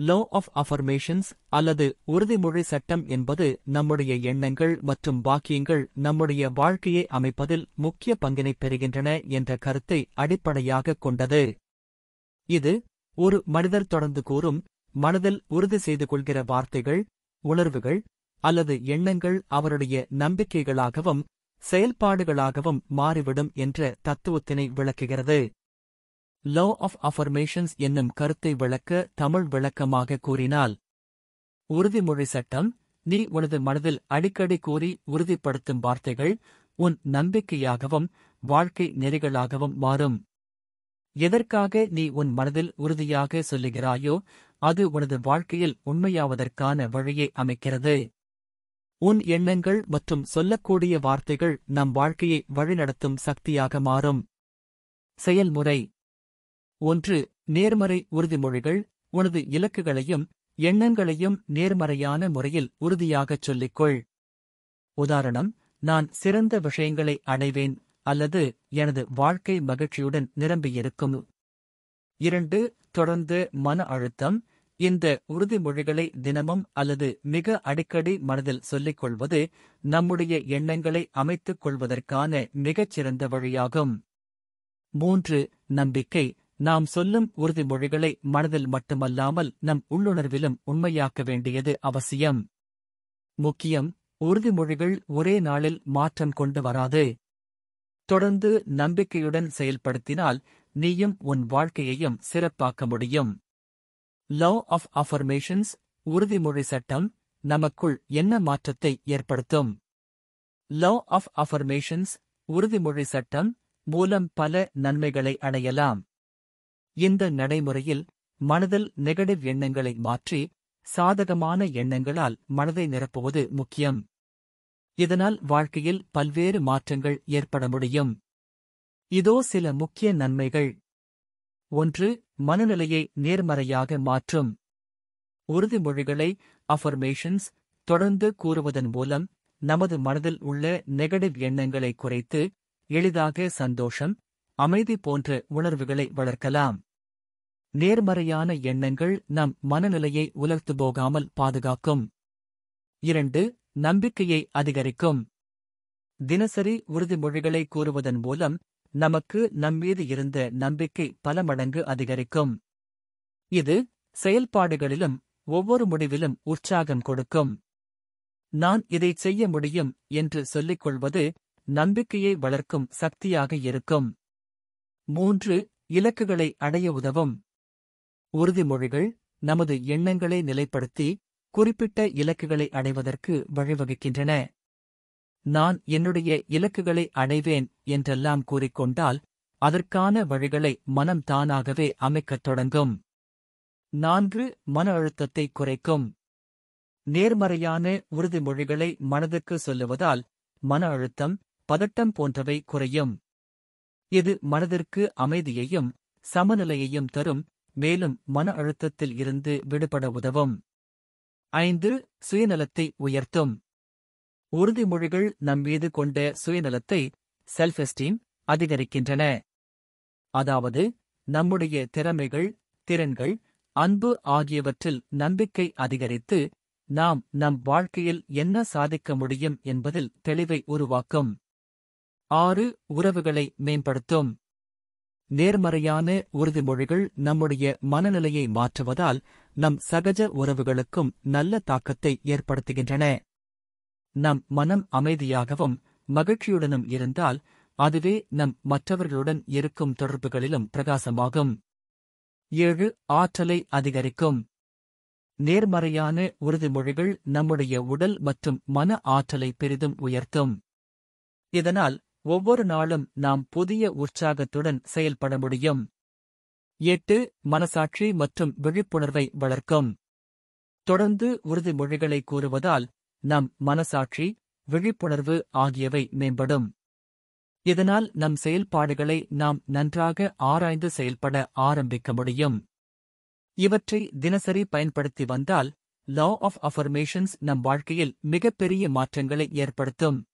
low of affirmations அல்லது உறுதிமொழி சட்டம் என்பது நம்முடைய எண்ணங்கள் மற்றும் வாக்கியங்கள் நம்முடைய வாழ்க்கையை அமைப்பதில் முக்கிய பங்கினை பெறுகின்றன என்ற கருத்தை அடிப்படையாகக் கொண்டது இது ஒரு மனிதர் தொடர்ந்து கூறும் மனதில் உறுதி செய்து கொள்கிற வார்த்தைகள் உணர்வுகள் அல்லது எண்ணங்கள் அவருடைய நம்பிக்கைகளாகவும் செயல்பாடுகளாகவும் மாறிவிடும் என்ற தத்துவத்தினை விளக்குகிறது லோ ஆஃப் அஃபர்மேஷன்ஸ் என்னும் கருத்தை விளக்க தமிழ் விளக்கமாக கூறினால் உறுதிமொழி சட்டம் நீ உனது மனதில் அடிக்கடி கூறி உறுதிப்படுத்தும் வார்த்தைகள் உன் நம்பிக்கையாகவும் வாழ்க்கை நெறிகளாகவும் மாறும் எதற்காக நீ உன் மனதில் உறுதியாக சொல்லுகிறாயோ அது உனது வாழ்க்கையில் உண்மையாவதற்கான வழியை அமைக்கிறது உன் எண்ணங்கள் மற்றும் சொல்லக்கூடிய வார்த்தைகள் நம் வாழ்க்கையை வழிநடத்தும் சக்தியாக மாறும் செயல்முறை ஒன்று நேர்மறை உறுதிமொழிகள் உனது இலக்குகளையும் எண்ணங்களையும் நேர்மறையான முறையில் உறுதியாகச் சொல்லிக்கொள் உதாரணம் நான் சிறந்த விஷயங்களை அடைவேன் அல்லது எனது வாழ்க்கை மகிழ்ச்சியுடன் நிரம்பியிருக்கும் இரண்டு தொடர்ந்து மன அழுத்தம் இந்த உறுதிமொழிகளை தினமும் அல்லது மிக அடிக்கடி மனதில் சொல்லிக் கொள்வது நம்முடைய எண்ணங்களை அமைத்துக் கொள்வதற்கான மிகச்சிறந்த வழியாகும் மூன்று நம்பிக்கை நாம் சொல்லும் உறுதிமொழிகளை மனதில் மட்டுமல்லாமல் நம் உள்ளுணர்விலும் உண்மையாக்க வேண்டியது அவசியம் முக்கியம் உறுதிமொழிகள் ஒரே நாளில் மாற்றம் கொண்டு வராது தொடர்ந்து நம்பிக்கையுடன் செயல்படுத்தினால் நீயும் உன் வாழ்க்கையையும் சிறப்பாக்க முடியும் லவ் ஆஃப் அஃபர்மேஷன்ஸ் உறுதிமொழி சட்டம் நமக்குள் என்ன மாற்றத்தை ஏற்படுத்தும் லவ் ஆஃப் அஃபர்மேஷன்ஸ் உறுதிமொழி சட்டம் மூலம் பல நன்மைகளை அடையலாம் இந்த நடைமுறையில் மனதில் நெகடிவ் எண்ணங்களை மாற்றி சாதகமான எண்ணங்களால் மனதை நிரப்புவது முக்கியம் இதனால் வாழ்க்கையில் பல்வேறு மாற்றங்கள் ஏற்பட முடியும் இதோ சில முக்கிய நன்மைகள் ஒன்று மனநிலையை நேர்மறையாக மாற்றும் உறுதிமொழிகளை அஃபர்மேஷன்ஸ் தொடர்ந்து கூறுவதன் மூலம் நமது மனதில் உள்ள நெகடிவ் எண்ணங்களை குறைத்து எளிதாக சந்தோஷம் அமைதி போன்ற உணர்வுகளை வளர்க்கலாம் நேர்மறையான எண்ணங்கள் நம் மனநிலையை உலர்த்து போகாமல் பாதுகாக்கும் இரண்டு நம்பிக்கையை அதிகரிக்கும் தினசரி உறுதிமொழிகளை கூறுவதன் மூலம் நமக்கு நம்மீது இருந்த நம்பிக்கை பல மடங்கு அதிகரிக்கும் இது செயல்பாடுகளிலும் ஒவ்வொரு முடிவிலும் உற்சாகம் கொடுக்கும் நான் இதைச் செய்ய முடியும் என்று சொல்லிக் கொள்வது நம்பிக்கையை வளர்க்கும் சக்தியாக இருக்கும் மூன்று இலக்குகளை அடைய உதவும் உறுதிமொழிகள் நமது எண்ணங்களை நிலைப்படுத்தி குறிப்பிட்ட இலக்குகளை அடைவதற்கு வழிவகுக்கின்றன நான் என்னுடைய இலக்குகளை அடைவேன் என்றெல்லாம் கூறிக்கொண்டால் அதற்கான வழிகளை மனம் தானாகவே அமைக்கத் தொடங்கும் நான்கு மன அழுத்தத்தை குறைக்கும் நேர்மறையான உறுதிமொழிகளை மனதுக்கு சொல்லுவதால் மன அழுத்தம் பதட்டம் போன்றவை குறையும் இது மனதிற்கு அமைதியையும் சமநிலையையும் தரும் மேலும் மன அழுத்தத்தில் இருந்து விடுபட உதவும் ஐந்து சுயநலத்தை உயர்த்தும் உறுதிமொழிகள் நம்மீது கொண்ட சுயநலத்தை செல்ஃப் எஸ்டீம் அதிகரிக்கின்றன அதாவது நம்முடைய திறமைகள் திறன்கள் அன்பு ஆகியவற்றில் நம்பிக்கை அதிகரித்து நாம் நம் வாழ்க்கையில் என்ன சாதிக்க முடியும் என்பதில் தெளிவை உருவாக்கும் ஆறு உறவுகளை மேம்படுத்தும் நேர்மறையான உறுதிமொழிகள் நம்முடைய மனநிலையை மாற்றுவதால் நம் சகஜ உறவுகளுக்கும் நல்ல தாக்கத்தை ஏற்படுத்துகின்றன நம் மனம் அமைதியாகவும் மகிழ்ச்சியுடனும் இருந்தால் அதுவே நம் மற்றவர்களுடன் இருக்கும் தொடர்புகளிலும் பிரகாசமாகும் ஏழு ஆற்றலை அதிகரிக்கும் நேர்மறையான உறுதிமொழிகள் நம்முடைய உடல் மற்றும் மன ஆற்றலை பெரிதும் உயர்த்தும் இதனால் ஒவ்வொரு நாளும் நாம் புதிய உற்சாகத்துடன் செயல்பட முடியும் எட்டு மனசாட்சி மற்றும் விழிப்புணர்வை வளர்க்கும் தொடர்ந்து உறுதிமொழிகளை கூறுவதால் நம் மனசாட்சி விழிப்புணர்வு ஆகியவை மேம்படும் இதனால் நம் செயல்பாடுகளை நாம் நன்றாக ஆராய்ந்து செயல்பட ஆரம்பிக்க முடியும் இவற்றை தினசரி பயன்படுத்தி வந்தால் லா ஆஃப் அஃபர்மேஷன்ஸ் நம் வாழ்க்கையில் மிகப்பெரிய மாற்றங்களை ஏற்படுத்தும்